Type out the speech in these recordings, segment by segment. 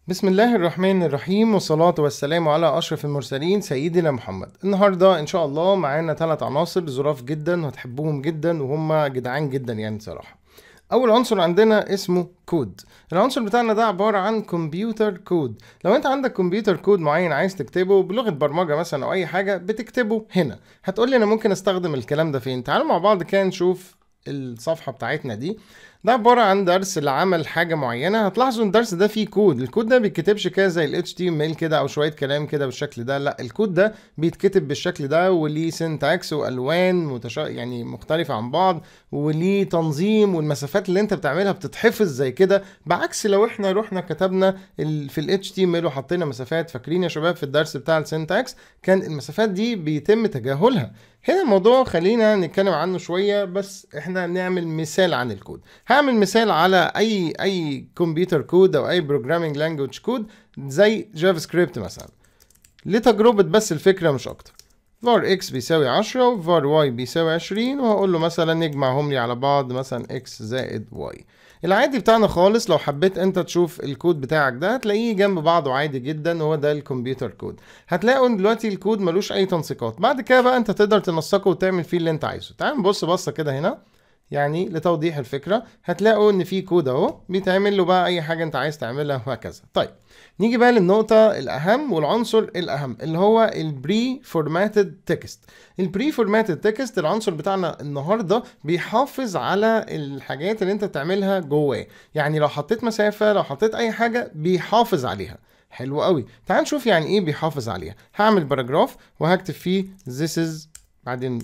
بسم الله الرحمن الرحيم والصلاة والسلام على أشرف المرسلين سيدنا محمد النهاردة إن شاء الله معانا ثلاث عناصر ظراف جدا وهتحبوهم جدا وهم جدعان جدا يعني صراحة أول عنصر عندنا اسمه كود العنصر بتاعنا ده عبارة عن كمبيوتر كود لو أنت عندك كمبيوتر كود معين عايز تكتبه بلغة برمجة مثلا أو أي حاجة بتكتبه هنا هتقولي أنا ممكن أستخدم الكلام ده فين تعالوا مع بعض كده نشوف الصفحة بتاعتنا دي ده عبارة عن درس لعمل حاجة معينة هتلاحظوا ان الدرس ده فيه كود الكود ده بيتكتبش كده زي ال HTML كده او شوية كلام كده بالشكل ده لا الكود ده بيتكتب بالشكل ده وليه سنتاكس والوان متشا... يعني مختلفة عن بعض وليه تنظيم والمسافات اللي انت بتعملها بتتحفظ زي كده بعكس لو احنا رحنا كتبنا ال... في ال HTML وحطينا مسافات فاكرين يا شباب في الدرس بتاع السنتاكس كان المسافات دي بيتم تجاهلها هنا الموضوع خلينا نتكلم عنه شوية بس احنا نعمل مثال عن الكود هعمل مثال على اي اي كمبيوتر كود او اي بروجرامينج لانجوج كود زي جافا سكريبت مثلا لتجربة بس الفكرة مش اكتر var x بيساوي 10 و var y بيساوي 20 وهقول له مثلا نجمعهم لي على بعض مثلا x زائد y العادي بتاعنا خالص لو حبيت انت تشوف الكود بتاعك ده هتلاقيه جنب بعضه عادي جدا هو ده الكمبيوتر كود هتلاقوا ان دلوقتي الكود ملوش اي تنسيقات بعد كده بقى انت تقدر تنسقه وتعمل فيه اللي انت عايزه تعال نبص بصه كده هنا يعني لتوضيح الفكره هتلاقوا ان في كود اهو بيتعمل له بقى اي حاجه انت عايز تعملها وهكذا طيب نيجي بقى للنقطة الأهم والعنصر الأهم اللي هو البري فورماتد تكست البري فورماتد تكست العنصر بتاعنا النهاردة بيحافظ على الحاجات اللي انت بتعملها جواه يعني لو حطيت مسافة لو حطيت أي حاجة بيحافظ عليها حلو قوي تعال نشوف يعني ايه بيحافظ عليها هعمل باراجراف وهكتب فيه this is بعدين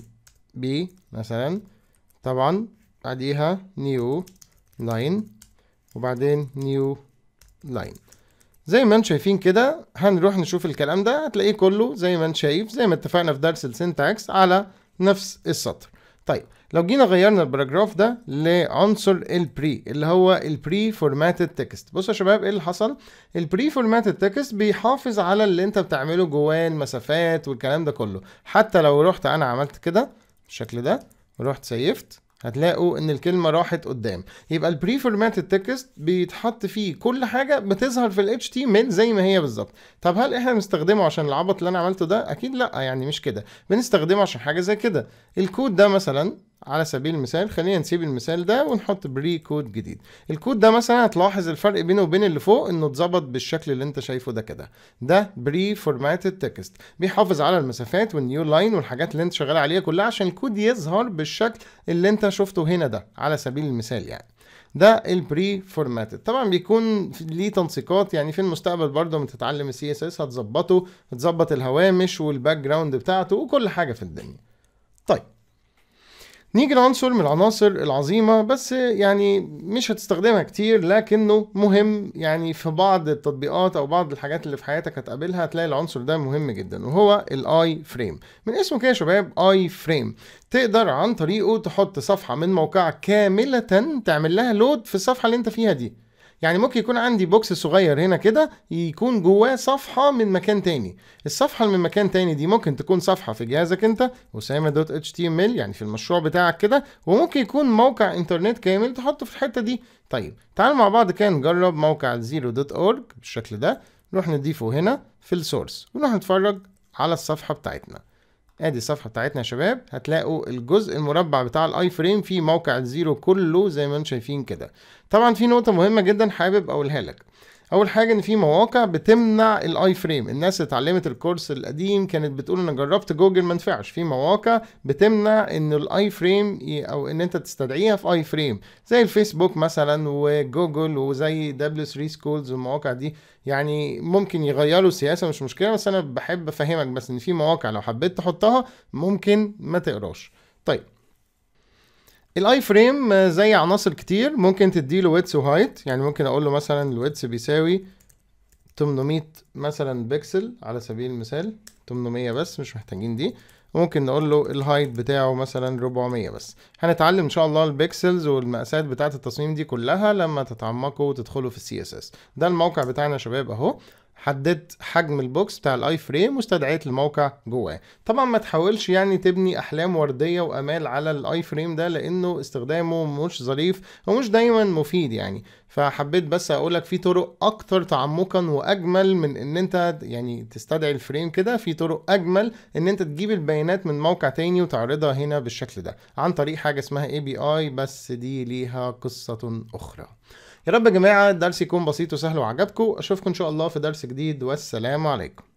b مثلا طبعا بعديها new line وبعدين new line زي ما انتم شايفين كده هنروح نشوف الكلام ده هتلاقيه كله زي ما انت شايف زي ما اتفقنا في درس السنتاكس على نفس السطر طيب لو جينا غيرنا الباراجراف ده لعنصر البري اللي هو البري فورماتد تكست بصوا يا شباب ايه اللي حصل البري فورماتد تكست بيحافظ على اللي انت بتعمله جواه المسافات والكلام ده كله حتى لو رحت انا عملت كده بالشكل ده ورحت سيفت هتلاقوا ان الكلمه راحت قدام يبقى البري فورماتد تكست بيتحط فيه كل حاجه بتظهر في ال HTML زي ما هي بالظبط طب هل احنا بنستخدمه عشان العبط اللي انا عملته ده اكيد لا يعني مش كده بنستخدمه عشان حاجه زي كده الكود ده مثلا على سبيل المثال خلينا نسيب المثال ده ونحط بري كود جديد الكود ده مثلا هتلاحظ الفرق بينه وبين اللي فوق انه اتظبط بالشكل اللي انت شايفه ده كده ده بري فورماتد تكست بيحافظ على المسافات والنيو لاين والحاجات اللي انت شغال عليها كلها عشان الكود يظهر بالشكل اللي انت شفته هنا ده على سبيل المثال يعني ده البري فورماتد طبعا بيكون ليه تنسيقات يعني في المستقبل برضه لما تتعلم السي اس اس هتظبطه تظبط الهوامش والباك جراوند بتاعته وكل حاجه في الدنيا طيب نيجي لعنصر من العناصر العظيمة بس يعني مش هتستخدمها كتير لكنه مهم يعني في بعض التطبيقات او بعض الحاجات اللي في حياتك هتقابلها هتلاقي العنصر ده مهم جدا وهو الاي فريم من اسمه كده يا شباب اي فريم تقدر عن طريقه تحط صفحة من موقعك كاملة تعمل لها لود في الصفحة اللي انت فيها دي يعني ممكن يكون عندي بوكس صغير هنا كده يكون جواه صفحة من مكان تاني الصفحة اللي من مكان تاني دي ممكن تكون صفحة في جهازك انت أسامة دوت اتش تي ام ال يعني في المشروع بتاعك كده وممكن يكون موقع انترنت كامل تحطه في الحتة دي طيب تعالوا مع بعض كده نجرب موقع زيرو دوت اورج بالشكل ده نروح نضيفه هنا في السورس ونروح نتفرج على الصفحة بتاعتنا ادي الصفحه بتاعتنا يا شباب هتلاقوا الجزء المربع بتاع الاي فريم فيه موقع الزيرو كله زي ما انتم شايفين كده طبعا في نقطه مهمه جدا حابب اقولها لك اول حاجه ان في مواقع بتمنع الاي فريم الناس اللي اتعلمت الكورس القديم كانت بتقول انا جربت جوجل ما نفعش في مواقع بتمنع ان الاي فريم او ان انت تستدعيها في اي فريم زي الفيسبوك مثلا وجوجل وزي دبليو 3 سكولز والمواقع دي يعني ممكن يغيروا السياسه مش مشكله بس انا بحب افهمك بس ان في مواقع لو حبيت تحطها ممكن ما تقراش طيب الاي فريم زي عناصر كتير ممكن تديله ويتس وهايت يعني ممكن اقول له مثلا الويتس بيساوي 800 مثلا بكسل على سبيل المثال 800 بس مش محتاجين دي وممكن نقول له الهايت بتاعه مثلا 400 بس هنتعلم ان شاء الله البكسلز والمقاسات بتاعه التصميم دي كلها لما تتعمقوا وتدخلوا في السي اس اس ده الموقع بتاعنا يا شباب اهو حددت حجم البوكس بتاع الاي فريم واستدعيت الموقع جواه طبعا ما تحاولش يعني تبني احلام ورديه وامال على الاي فريم ده لانه استخدامه مش ظريف ومش دايما مفيد يعني فحبيت بس اقولك في طرق اكتر تعمقا واجمل من ان انت يعني تستدعي الفريم كده في طرق اجمل ان انت تجيب البيانات من موقع تاني وتعرضها هنا بالشكل ده عن طريق حاجه اسمها اي بي اي بس دي ليها قصه اخرى يا رب يا جماعه الدرس يكون بسيط وسهل وعجبكم اشوفكم ان شاء الله في درس جديد والسلام عليكم